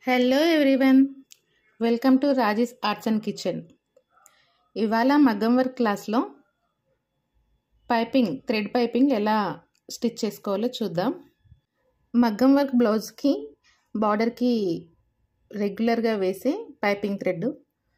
hello everyone welcome to Rajesh arts and kitchen ఇవాళ మగ్గం work క్లాస్లో పైపింగ్ థ్రెడ్ పైపింగ్ ఎలా స్టిచ్ చేసుకోవాలో చూద్దాం మగ్గం వర్క్ బ్లౌజ్కి బార్డర్కి రెగ్యులర్గా వేసే పైపింగ్ థ్రెడ్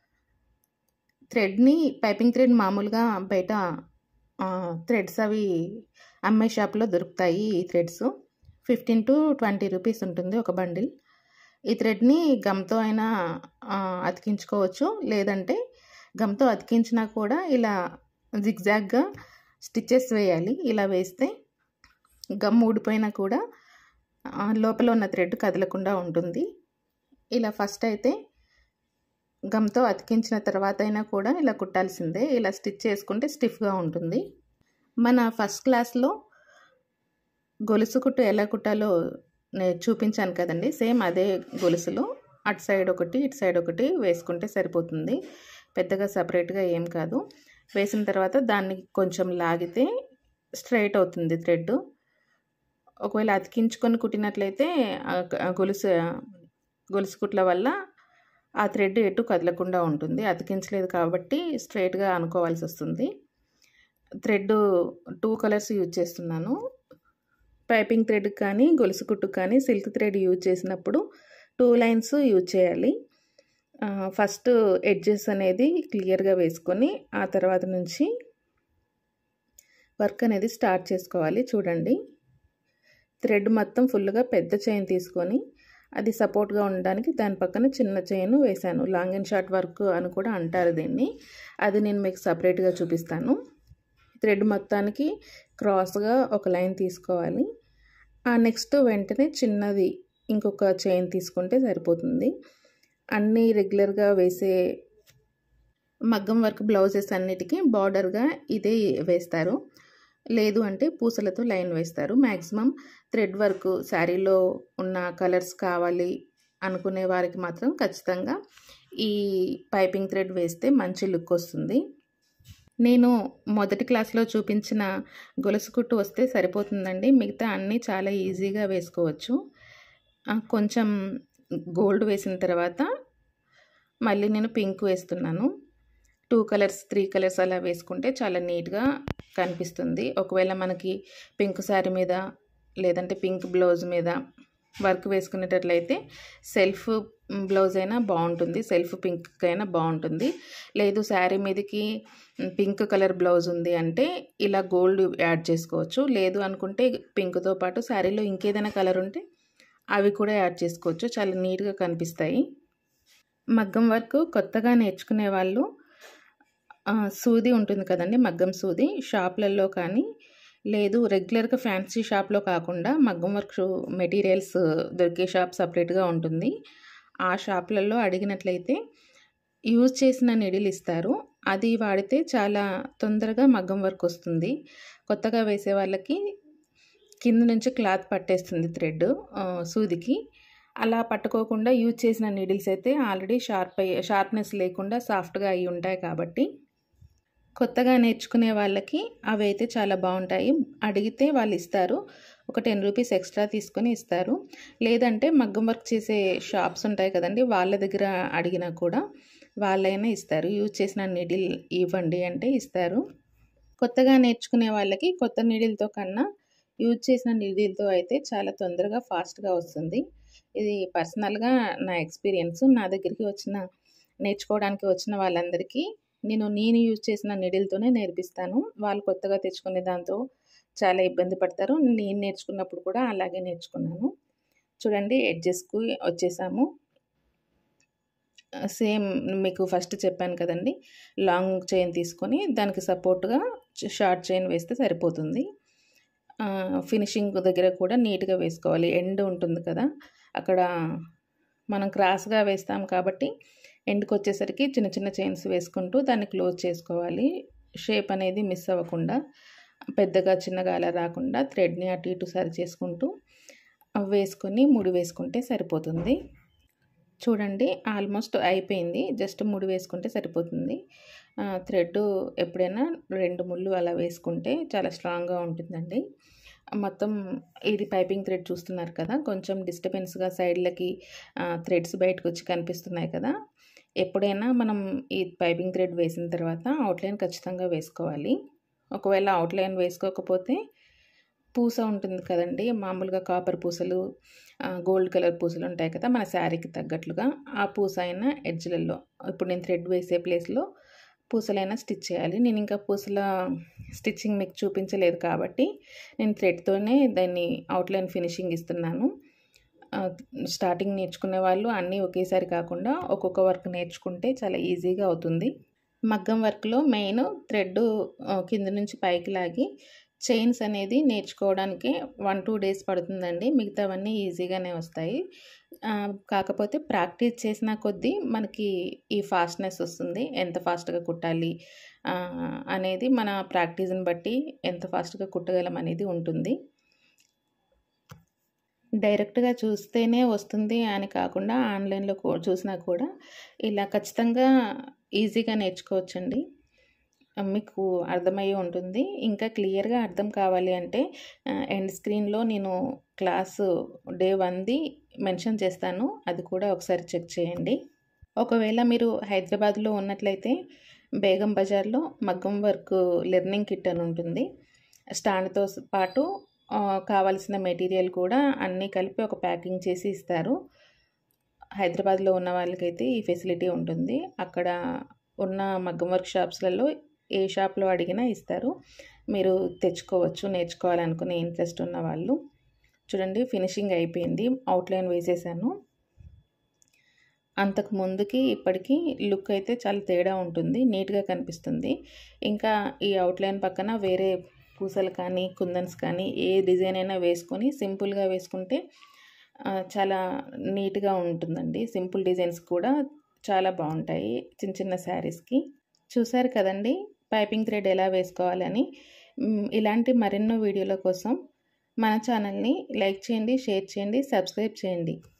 థ్రెడ్ని పైపింగ్ థ్రెడ్ మామూలుగా బయట థ్రెడ్స్ అవి అమ్మే షాప్లో దొరుకుతాయి ఈ threads fifteen to twenty rupees ఉంటుంది ఒక బండిల్ ఈ థ్రెడ్ని గమ్తో అయినా అతికించుకోవచ్చు లేదంటే గమ్తో అతికించినా కూడా ఇలా జిగ్జాగ్గా స్టిచ్చెస్ వేయాలి ఇలా వేస్తే గమ్ ఊడిపోయినా కూడా లోపల ఉన్న థ్రెడ్ కదలకుండా ఉంటుంది ఇలా ఫస్ట్ అయితే గమ్తో అతికించిన తర్వాత అయినా కూడా ఇలా కుట్టాల్సిందే ఇలా స్టిచ్ చేసుకుంటే స్టిఫ్గా ఉంటుంది మన ఫస్ట్ క్లాస్లో గొలుసు కుట్టు ఎలా కుట్టాలో నేను చూపించాను కదండి సేమ్ అదే గొలుసులు అటు సైడ్ ఒకటి ఇటు సైడ్ ఒకటి వేసుకుంటే సరిపోతుంది పెద్దగా సపరేట్గా ఏం కాదు వేసిన తర్వాత దాన్ని కొంచెం లాగితే స్ట్రైట్ అవుతుంది థ్రెడ్ ఒకవేళ అతికించుకొని కుట్టినట్లయితే గొలుసు గొలుసు కుట్ల వల్ల ఆ థ్రెడ్ ఎటు కదలకుండా ఉంటుంది అతికించలేదు కాబట్టి స్ట్రైట్గా అనుకోవాల్సి వస్తుంది థ్రెడ్ టూ కలర్స్ యూజ్ చేస్తున్నాను పైపింగ్ థ్రెడ్ కానీ గొలుసు కుట్టు కానీ సిల్క్ థ్రెడ్ యూజ్ చేసినప్పుడు టూ లైన్స్ యూజ్ చేయాలి ఫస్ట్ ఎడ్జెస్ అనేది క్లియర్గా వేసుకొని ఆ తర్వాత నుంచి వర్క్ అనేది స్టార్ట్ చేసుకోవాలి చూడండి థ్రెడ్ మొత్తం ఫుల్గా పెద్ద చైన్ తీసుకొని అది సపోర్ట్గా ఉండడానికి దాని పక్కన చిన్న చైన్ వేశాను లాంగ్ అండ్ షార్ట్ వర్క్ అని కూడా అంటారు దీన్ని అది నేను మీకు సపరేట్గా చూపిస్తాను థ్రెడ్ మొత్తానికి క్రాస్గా ఒక లైన్ తీసుకోవాలి ఆ నెక్స్ట్ వెంటనే చిన్నది ఇంకొక చైన్ తీసుకుంటే సరిపోతుంది అన్నీ రెగ్యులర్గా వేసే మగ్గం వర్క్ బ్లౌజెస్ అన్నిటికీ బార్డర్గా ఇదే వేస్తారు లేదు అంటే పూసలతో లైన్ వేస్తారు మ్యాక్సిమం థ్రెడ్ వర్క్ శారీలో ఉన్న కలర్స్ కావాలి అనుకునే వారికి మాత్రం ఖచ్చితంగా ఈ పైపింగ్ థ్రెడ్ వేస్తే మంచి లుక్ వస్తుంది నేను మొదటి క్లాస్లో చూపించిన గొలుసు కుట్టు వస్తే సరిపోతుందండి మిగతా అన్నీ చాలా ఈజీగా వేసుకోవచ్చు కొంచెం గోల్డ్ వేసిన తర్వాత మళ్ళీ నేను పింక్ వేస్తున్నాను టూ కలర్స్ త్రీ కలర్స్ అలా వేసుకుంటే చాలా నీట్గా కనిపిస్తుంది ఒకవేళ మనకి పింక్ శారీ మీద లేదంటే పింక్ బ్లౌజ్ మీద వర్క్ వేసుకునేటట్లయితే సెల్ఫ్ బ్లౌజ్ అయినా బాగుంటుంది సెల్ఫ్ పింక్ అయినా బాగుంటుంది లేదు శారీ మీదకి పింక్ కలర్ బ్లౌజ్ ఉంది అంటే ఇలా గోల్డ్ యాడ్ చేసుకోవచ్చు లేదు అనుకుంటే పింక్తో పాటు శారీలో ఇంకేదైనా కలర్ ఉంటే అవి కూడా యాడ్ చేసుకోవచ్చు చాలా నీట్గా కనిపిస్తాయి మగ్గం వర్క్ కొత్తగా నేర్చుకునే వాళ్ళు సూది ఉంటుంది కదండి మగ్గం సూది షాప్లలో కానీ లేదు రెగ్యులర్గా ఫ్యాన్సీ షాప్లో కాకుండా మగ్గం వర్క్ మెటీరియల్స్ దొరికే షాప్ సపరేట్గా ఉంటుంది ఆ షాప్లలో అడిగినట్లయితే యూజ్ చేసిన నిడిల్ ఇస్తారు అది వాడితే చాలా తొందరగా మగ్గం వర్క్ వస్తుంది కొత్తగా వేసే వాళ్ళకి కింద నుంచి క్లాత్ పట్టేస్తుంది థ్రెడ్ సూదికి అలా పట్టుకోకుండా యూజ్ చేసిన నీడిల్స్ అయితే ఆల్రెడీ షార్ప్ అయ్యి షార్ప్నెస్ లేకుండా సాఫ్ట్గా అయి ఉంటాయి కాబట్టి కొత్తగా నేర్చుకునే వాళ్ళకి అవి అయితే చాలా బాగుంటాయి అడిగితే వాళ్ళు ఇస్తారు ఒక టెన్ రూపీస్ ఎక్స్ట్రా తీసుకొని ఇస్తారు లేదంటే మగ్గం వర్క్ చేసే షాప్స్ ఉంటాయి కదండి వాళ్ళ దగ్గర అడిగినా కూడా వాళ్ళైనా ఇస్తారు యూజ్ చేసిన నీడిల్ ఇవ్వండి అంటే ఇస్తారు కొత్తగా నేర్చుకునే వాళ్ళకి కొత్త నీడిల్తో కన్నా యూజ్ చేసిన నీడిల్తో అయితే చాలా తొందరగా ఫాస్ట్గా వస్తుంది ఇది పర్సనల్గా నా ఎక్స్పీరియన్స్ నా దగ్గరికి వచ్చిన నేర్చుకోవడానికి వచ్చిన వాళ్ళందరికీ నేను నేను యూజ్ చేసిన నిడిల్తోనే నేర్పిస్తాను వాళ్ళు కొత్తగా తెచ్చుకునే దాంతో చాలా ఇబ్బంది పడతారు నేను నేర్చుకున్నప్పుడు కూడా అలాగే నేర్చుకున్నాను చూడండి ఎడ్జెస్కు వచ్చేసాము సేమ్ మీకు ఫస్ట్ చెప్పాను కదండి లాంగ్ చైన్ తీసుకొని దానికి సపోర్ట్గా షార్ట్ చైన్ వేస్తే సరిపోతుంది ఫినిషింగ్ దగ్గర కూడా నీట్గా వేసుకోవాలి ఎండ్ ఉంటుంది కదా అక్కడ మనం క్రాస్గా వేస్తాం కాబట్టి ఎండ్కి వచ్చేసరికి చిన్న చిన్న చైన్స్ వేసుకుంటూ దాన్ని క్లోజ్ చేసుకోవాలి షేప్ అనేది మిస్ అవ్వకుండా పెద్దగా చిన్నగా అలా రాకుండా థ్రెడ్ని అటు ఇటు సరి చేసుకుంటూ వేసుకొని ముడి వేసుకుంటే సరిపోతుంది చూడండి ఆల్మోస్ట్ అయిపోయింది జస్ట్ ముడి వేసుకుంటే సరిపోతుంది థ్రెడ్ ఎప్పుడైనా రెండు ముళ్ళు అలా వేసుకుంటే చాలా స్ట్రాంగ్గా ఉంటుందండి మొత్తం ఇది పైపింగ్ థ్రెడ్ చూస్తున్నారు కదా కొంచెం డిస్టర్బెన్స్గా సైడ్లకి థ్రెడ్స్ బయటకు వచ్చి కనిపిస్తున్నాయి కదా ఎప్పుడైనా మనం ఈ పైపింగ్ థ్రెడ్ వేసిన తర్వాత అవుట్లైన్ ఖచ్చితంగా వేసుకోవాలి ఒకవేళ అవుట్లైన్ వేసుకోకపోతే పూస ఉంటుంది కదండి మామూలుగా కాపర్ పూసలు గోల్డ్ కలర్ పూసలు ఉంటాయి కదా మన శారీకి తగ్గట్లుగా ఆ పూస అయినా ఎడ్జ్లలో ఇప్పుడు నేను థ్రెడ్ వేసే ప్లేస్లో పూసలైనా స్టిచ్ చేయాలి నేను ఇంకా పూసల స్టిచ్చింగ్ మీకు చూపించలేదు కాబట్టి నేను థ్రెడ్తోనే దాన్ని అవుట్లైన్ ఫినిషింగ్ ఇస్తున్నాను స్టార్టింగ్ నేర్చుకునే వాళ్ళు అన్నీ ఒకేసారి కాకుండా ఒక్కొక్క వర్క్ నేర్చుకుంటే చాలా ఈజీగా అవుతుంది మగ్గం వర్క్లో మెయిన్ థ్రెడ్ కింద నుంచి పైకి లాగి చైన్స్ అనేది నేర్చుకోవడానికి వన్ టూ డేస్ పడుతుందండి మిగతావన్నీ ఈజీగానే వస్తాయి కాకపోతే ప్రాక్టీస్ చేసిన కొద్దీ మనకి ఈ ఫాస్ట్నెస్ వస్తుంది ఎంత ఫాస్ట్గా కుట్టాలి అనేది మన ప్రాక్టీస్ని బట్టి ఎంత ఫాస్ట్గా కుట్టగలం అనేది ఉంటుంది డైరెక్ట్గా చూస్తేనే వస్తుంది అని కాకుండా ఆన్లైన్లో చూసినా కూడా ఇలా ఖచ్చితంగా ఈజీగా నేర్చుకోవచ్చండి మీకు అర్థమయ్యే ఉంటుంది ఇంకా క్లియర్గా అర్థం కావాలి అంటే ఎండ్ స్క్రీన్లో నేను క్లాసు డే వన్ది మెన్షన్ చేస్తాను అది కూడా ఒకసారి చెక్ చేయండి ఒకవేళ మీరు హైదరాబాద్లో ఉన్నట్లయితే బేగం బజార్లో మగ్గం వర్క్ లెర్నింగ్ కిట్ అని ఉంటుంది స్టాండ్తో పాటు కావలసిన మెటీరియల్ కూడా అన్నీ కలిపి ఒక ప్యాకింగ్ చేసి ఇస్తారు హైదరాబాద్లో ఉన్న వాళ్ళకైతే ఈ ఫెసిలిటీ ఉంటుంది అక్కడ ఉన్న మగ్గం వర్క్ షాప్స్లలో ఏ షాప్లో అడిగినా ఇస్తారు మీరు తెచ్చుకోవచ్చు నేర్చుకోవాలనుకునే ఇంట్రెస్ట్ ఉన్న వాళ్ళు చూడండి ఫినిషింగ్ అయిపోయింది అవుట్లైన్ వేసేసాను అంతకు ముందుకి ఇప్పటికీ లుక్ అయితే చాలా తేడా ఉంటుంది నీట్గా కనిపిస్తుంది ఇంకా ఈ అవుట్లైన్ పక్కన వేరే పూసలు కానీ కుందన్స్ కానీ ఏ డిజైన్ అయినా వేసుకొని సింపుల్గా వేసుకుంటే చాలా నీట్గా ఉంటుందండి సింపుల్ డిజైన్స్ కూడా చాలా బాగుంటాయి చిన్న చిన్న శారీస్కి చూసారు కదండి పైపింగ్ థ్రెడ్ ఎలా వేసుకోవాలని ఇలాంటి మరెన్నో వీడియోల కోసం మన ఛానల్ని లైక్ చేయండి షేర్ చేయండి సబ్స్క్రైబ్ చేయండి